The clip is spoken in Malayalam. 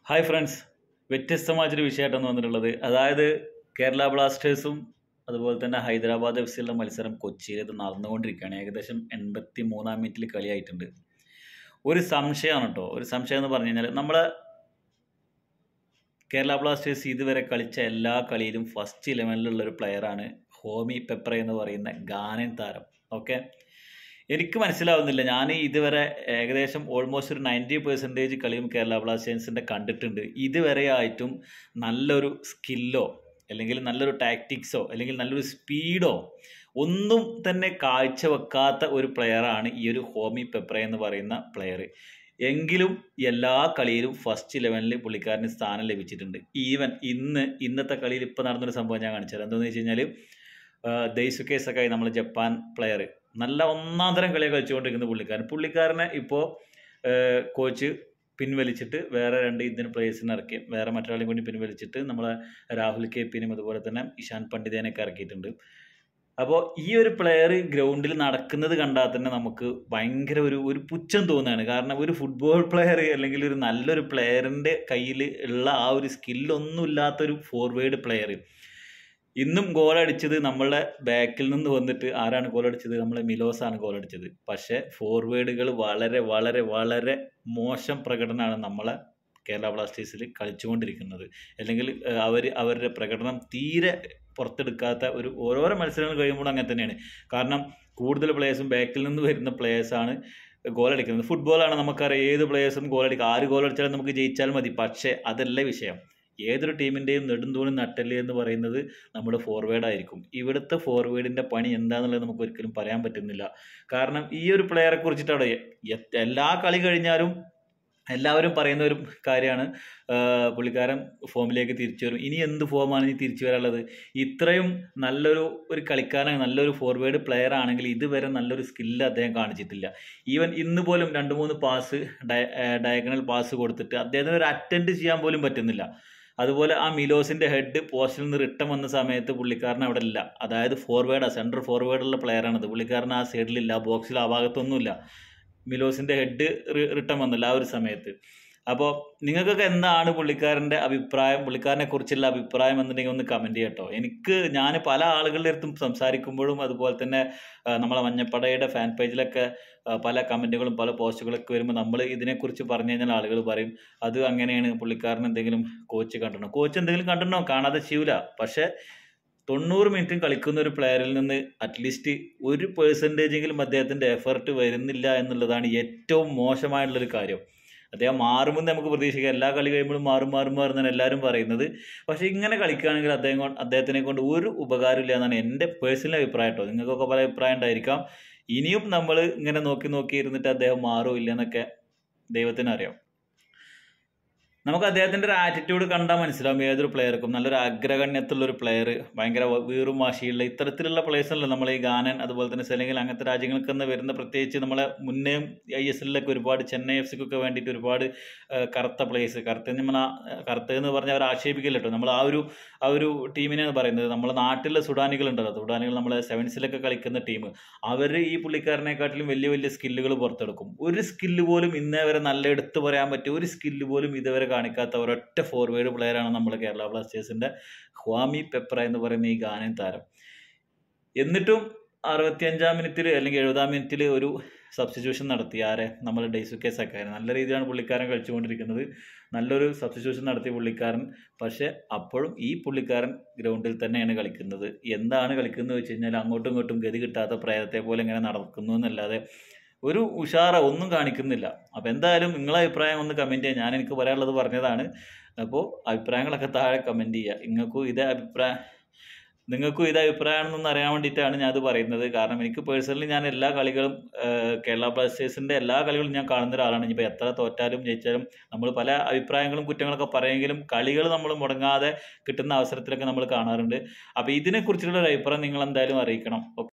ഹായ് ഫ്രണ്ട്സ് വ്യത്യസ്തമായിട്ടൊരു വിഷയമായിട്ടാണ് വന്നിട്ടുള്ളത് അതായത് കേരള ബ്ലാസ്റ്റേഴ്സും അതുപോലെ തന്നെ ഹൈദരാബാദ് എഫ് സിയുള്ള മത്സരം കൊച്ചിയിൽ ഇത് നടന്നുകൊണ്ടിരിക്കുകയാണ് ഏകദേശം എൺപത്തി മൂന്നാം മിനിറ്റിൽ കളിയായിട്ടുണ്ട് ഒരു സംശയമാണ് കേട്ടോ ഒരു സംശയം എന്ന് പറഞ്ഞു കഴിഞ്ഞാൽ നമ്മളെ കേരള ബ്ലാസ്റ്റേഴ്സ് ഇതുവരെ കളിച്ച എല്ലാ കളിയിലും ഫസ്റ്റ് ഇലവനിലുള്ള ഒരു പ്ലെയറാണ് ഹോമി പെപ്ര എന്ന് പറയുന്ന ഗാനൻ താരം ഓക്കെ എനിക്ക് മനസ്സിലാവുന്നില്ല ഞാൻ ഇതുവരെ ഏകദേശം ഓൾമോസ്റ്റ് ഒരു നയൻറ്റി പെർസെൻറ്റേജ് കളിയും കേരള ബ്ലാസ്റ്റേഴ്സിൻ്റെ കണ്ടിട്ടുണ്ട് ഇതുവരെ ആയിട്ടും നല്ലൊരു സ്കില്ലോ അല്ലെങ്കിൽ നല്ലൊരു ടാക്ടിക്സോ അല്ലെങ്കിൽ നല്ലൊരു സ്പീഡോ ഒന്നും തന്നെ കാഴ്ചവെക്കാത്ത ഒരു പ്ലെയറാണ് ഈ ഒരു ഹോമി പെപ്ര എന്ന് പറയുന്ന പ്ലെയർ എങ്കിലും എല്ലാ കളിയിലും ഫസ്റ്റ് ഇലവനിൽ പുള്ളിക്കാരന് സ്ഥാനം ലഭിച്ചിട്ടുണ്ട് ഈവൻ ഇന്ന് ഇന്നത്തെ കളിയിൽ ഇപ്പോൾ നടന്നൊരു സംഭവം ഞാൻ കാണിച്ചത് എന്താണെന്ന് വെച്ച് കഴിഞ്ഞാൽ ദൈസുക്കെ സക്കായി നമ്മൾ ജപ്പാൻ പ്ലെയർ നല്ല ഒന്നാം തരം കളിയെ കളിച്ചുകൊണ്ടിരിക്കുന്ന പുള്ളിക്കാരൻ പുള്ളിക്കാരനെ ഇപ്പോൾ കോച്ച് പിൻവലിച്ചിട്ട് വേറെ രണ്ട് ഇന്ത്യൻ പ്ലേയേഴ്സിനെ ഇറക്കി വേറെ മറ്റൊരാളെയും കൂടി പിൻവലിച്ചിട്ട് നമ്മളെ രാഹുൽ കെ പിനും അതുപോലെ തന്നെ ഇഷാൻ പണ്ഡിതേനൊക്കെ ഇറക്കിയിട്ടുണ്ട് അപ്പോൾ ഈ ഒരു പ്ലെയർ ഗ്രൗണ്ടിൽ നടക്കുന്നത് കണ്ടാൽ തന്നെ നമുക്ക് ഭയങ്കര ഒരു ഒരു പുച്ഛം തോന്നുകയാണ് കാരണം ഒരു ഫുട്ബോൾ പ്ലെയർ അല്ലെങ്കിൽ ഒരു നല്ലൊരു പ്ലെയറിൻ്റെ കയ്യിൽ ഉള്ള ആ ഒരു സ്കില്ലൊന്നും ഇല്ലാത്തൊരു ഫോർവേഡ് പ്ലെയർ ഇന്നും ഗോൾ അടിച്ചത് നമ്മളെ ബാക്കിൽ നിന്ന് വന്നിട്ട് ആരാണ് ഗോൾ അടിച്ചത് നമ്മളെ മിലോസാണ് ഗോൾ അടിച്ചത് പക്ഷേ ഫോർവേഡുകൾ വളരെ വളരെ വളരെ മോശം പ്രകടനമാണ് നമ്മളെ കേരള ബ്ലാസ്റ്റേഴ്സിൽ കളിച്ചുകൊണ്ടിരിക്കുന്നത് അല്ലെങ്കിൽ അവർ അവരുടെ പ്രകടനം തീരെ പുറത്തെടുക്കാത്ത ഒരു ഓരോരോ മത്സരങ്ങൾ കഴിയുമ്പോൾ അങ്ങനെ തന്നെയാണ് കാരണം കൂടുതൽ പ്ലേയേഴ്സും ബാക്കിൽ നിന്ന് വരുന്ന പ്ലേയേഴ്സാണ് ഗോൾ അടിക്കുന്നത് ഫുട്ബോളാണ് നമുക്കറിയാം ഏത് പ്ലേയേഴ്സും ഗോൾ അടിക്കുക ആര് ഗോൾ അടിച്ചാലും നമുക്ക് ജയിച്ചാൽ മതി പക്ഷേ അതല്ല വിഷയം ഏതൊരു ടീമിൻ്റെയും നെടുന്തൂണ് നട്ടല് എന്ന് പറയുന്നത് നമ്മുടെ ഫോർവേഡ് ആയിരിക്കും ഇവിടുത്തെ ഫോർവേഡിൻ്റെ പണി എന്താണെന്നുള്ളത് നമുക്ക് ഒരിക്കലും പറയാൻ പറ്റുന്നില്ല കാരണം ഈ ഒരു പ്ലെയറെ കുറിച്ചിട്ടാണ് എല്ലാ കളി കഴിഞ്ഞാലും എല്ലാവരും പറയുന്ന ഒരു കാര്യമാണ് പുള്ളിക്കാരൻ ഫോമിലേക്ക് തിരിച്ചു വരും ഇനി എന്ത് ഫോമാണ് ഇനി തിരിച്ചു വരാനുള്ളത് ഇത്രയും നല്ലൊരു ഒരു കളിക്കാരൻ നല്ലൊരു ഫോർവേഡ് പ്ലെയർ ആണെങ്കിൽ ഇതുവരെ നല്ലൊരു സ്കില്ല് അദ്ദേഹം കാണിച്ചിട്ടില്ല ഈവൻ ഇന്ന് പോലും രണ്ട് മൂന്ന് പാസ് ഡയഗണൽ പാസ് കൊടുത്തിട്ട് അദ്ദേഹത്തിന് ഒരു അറ്റൻഡ് ചെയ്യാൻ പോലും പറ്റുന്നില്ല അതുപോലെ ആ മിലോസിന്റെ ഹെഡ് പോസ്റ്റിൽ നിന്ന് റിട്ടൺ വന്ന സമയത്ത് പുള്ളിക്കാരൻ അവിടെ ഇല്ല അതായത് ഫോർവേഡാ സെൻട്രൽ ഫോർവേഡുള്ള പ്ലെയറാണത് പുള്ളിക്കാരൻ ആ സൈഡിലില്ല ബോക്സിൽ ആ ഭാഗത്തൊന്നുമില്ല മിലോസിന്റെ ഹെഡ് റിട്ടൺ വന്നില്ല ആ ഒരു സമയത്ത് അപ്പോൾ നിങ്ങൾക്കൊക്കെ എന്താണ് പുള്ളിക്കാരൻ്റെ അഭിപ്രായം പുള്ളിക്കാരനെ കുറിച്ചുള്ള അഭിപ്രായം എന്നുണ്ടെങ്കിൽ ഒന്ന് കമൻറ്റ് ചെയ്യട്ടോ എനിക്ക് ഞാൻ പല ആളുകളുടെ അടുത്തും സംസാരിക്കുമ്പോഴും അതുപോലെ തന്നെ നമ്മളെ മഞ്ഞപ്പടയുടെ ഫാൻ പേജിലൊക്കെ പല കമൻറ്റുകളും പല പോസ്റ്റുകളൊക്കെ വരുമ്പോൾ നമ്മൾ ഇതിനെക്കുറിച്ച് പറഞ്ഞു കഴിഞ്ഞാൽ ആളുകൾ പറയും അത് അങ്ങനെയാണ് പുള്ളിക്കാരൻ എന്തെങ്കിലും കോച്ച് കണ്ടിട്ടുണ്ടോ കോച്ച് എന്തെങ്കിലും കണ്ടിട്ടുണ്ടോ കാണാതെ ചെയ്യൂല പക്ഷേ തൊണ്ണൂറ് മിനിറ്റും കളിക്കുന്ന ഒരു പ്ലെയറിൽ നിന്ന് അറ്റ്ലീസ്റ്റ് ഒരു പേഴ്സൻറ്റേജെങ്കിലും അദ്ദേഹത്തിൻ്റെ എഫർട്ട് വരുന്നില്ല എന്നുള്ളതാണ് ഏറ്റവും മോശമായിട്ടുള്ളൊരു കാര്യം അദ്ദേഹം മാറുമെന്ന് നമുക്ക് പ്രതീക്ഷിക്കാം എല്ലാ കളി കഴിയുമ്പോഴും മാറും മാറും മാറുന്നതാണ് എല്ലാവരും പറയുന്നത് പക്ഷേ ഇങ്ങനെ കളിക്കുകയാണെങ്കിൽ അദ്ദേഹം കൊണ്ട് അദ്ദേഹത്തിനെ കൊണ്ട് ഒരു ഉപകാരമില്ല എന്നാണ് എൻ്റെ പേഴ്സണൽ അഭിപ്രായം കേട്ടോ നിങ്ങൾക്കൊക്കെ പല അഭിപ്രായം ഉണ്ടായിരിക്കാം ഇനിയും നമ്മൾ ഇങ്ങനെ നോക്കി നോക്കി ഇരുന്നിട്ട് അദ്ദേഹം മാറും ഇല്ല എന്നൊക്കെ ദൈവത്തിന് അറിയാം നമുക്ക് അദ്ദേഹത്തിൻ്റെ ഒരു ആറ്റിറ്റ്യൂഡ് കണ്ടാൽ മനസ്സിലാവും ഏതൊരു പ്ലെയർക്കും നല്ലൊരു അഗ്രഗണ്യത്തുള്ള ഒരു പ്ലെയർ ഭയങ്കര വീറും വാശിയുള്ള ഇത്തരത്തിലുള്ള പ്ലേയേഴ്സല്ല നമ്മൾ ഈ ഗാനൻ അതുപോലെ തന്നെ സെലങ്കിൽ അങ്ങനത്തെ രാജ്യങ്ങൾക്ക് നിന്ന് വരുന്ന പ്രത്യേകിച്ച് നമ്മളെ മുന്നേയും ഐ എസ് എല്ലിലൊക്കെ ഒരുപാട് ചെന്നൈ എഫ് സിക്കൊക്കെ വേണ്ടിയിട്ട് ഒരുപാട് കറുത്ത പ്ലേയേഴ്സ് കറുത്ത നമ്മൾ കറുത്ത എന്ന് പറഞ്ഞാൽ അവർ ആക്ഷേപിക്കില്ല കേട്ടോ നമ്മൾ ആ ഒരു ആ ഒരു ടീമിനെയാണ് പറയുന്നത് നമ്മളെ നാട്ടിലെ സുഡാനികളുണ്ടല്ലോ സുഡാനികൾ നമ്മളെ സെവൻസിലൊക്കെ കളിക്കുന്ന ടീം അവർ ഈ പുള്ളിക്കാരനെക്കാട്ടിലും വലിയ വലിയ സ്കില്ലുകൾ പുറത്തെടുക്കും ഒരു സ്കില്ല് പോലും ഇന്നേ വരെ നല്ല എടുത്തു പറയാൻ പറ്റിയ ഒരു സ്കില്ല് പോലും ഇതുവരെ കാണിക്കാത്ത ഒരൊറ്റ ഫോർവേഡ് പ്ലെയറാണ് നമ്മൾ കേരള ബ്ലാസ്റ്റേഴ്സിൻ്റെ ഹ്വാമി പെപ്ര എന്ന് പറയുന്ന ഈ ഗാനൻ താരം എന്നിട്ടും അറുപത്തിയഞ്ചാം മിനിറ്റിൽ അല്ലെങ്കിൽ എഴുപതാം മിനിറ്റിൽ ഒരു സബ്സ്റ്റിറ്റ്യൂഷൻ നടത്തി ആരെ നമ്മൾ ഡെയ്സുക്കെ സക്കാരൻ നല്ല രീതിയിലാണ് പുള്ളിക്കാരൻ കളിച്ചുകൊണ്ടിരിക്കുന്നത് നല്ലൊരു സബ്സ്റ്റിറ്റ്യൂഷൻ നടത്തിയ പുള്ളിക്കാരൻ പക്ഷേ അപ്പോഴും ഈ പുള്ളിക്കാരൻ ഗ്രൗണ്ടിൽ തന്നെയാണ് കളിക്കുന്നത് എന്താണ് കളിക്കുന്നത് വെച്ച് കഴിഞ്ഞാൽ അങ്ങോട്ടും ഇങ്ങോട്ടും ഗതി കിട്ടാത്ത പ്രേതത്തെ പോലെ ഇങ്ങനെ നടക്കുന്നു എന്നല്ലാതെ ഒരു ഉഷാറ ഒന്നും കാണിക്കുന്നില്ല അപ്പോൾ എന്തായാലും നിങ്ങളെ അഭിപ്രായം ഒന്ന് കമൻറ്റ് ചെയ്യുക ഞാൻ എനിക്ക് പറയാനുള്ളത് പറഞ്ഞതാണ് അപ്പോൾ അഭിപ്രായങ്ങളൊക്കെ താഴെ കമൻറ്റ് ചെയ്യുക നിങ്ങൾക്കും ഇതേ അഭിപ്രായം നിങ്ങൾക്കും ഇത് അഭിപ്രായമാണെന്നൊന്ന് അറിയാൻ വേണ്ടിയിട്ടാണ് ഞാൻ അത് പറയുന്നത് കാരണം എനിക്ക് പേഴ്സണലി ഞാൻ എല്ലാ കളികളും കേരള ബ്ലാസ്റ്റേഴ്സിൻ്റെ എല്ലാ കളികളും ഞാൻ കാണുന്ന ഒരാളാണ് ഇനിയിപ്പോൾ എത്ര തോറ്റാലും ജയിച്ചാലും നമ്മൾ പല അഭിപ്രായങ്ങളും കുറ്റങ്ങളൊക്കെ പറയുമെങ്കിലും കളികൾ നമ്മൾ മുടങ്ങാതെ കിട്ടുന്ന അവസരത്തിലൊക്കെ നമ്മൾ കാണാറുണ്ട് അപ്പോൾ ഇതിനെക്കുറിച്ചുള്ള ഒരു അഭിപ്രായം നിങ്ങൾ എന്തായാലും അറിയിക്കണം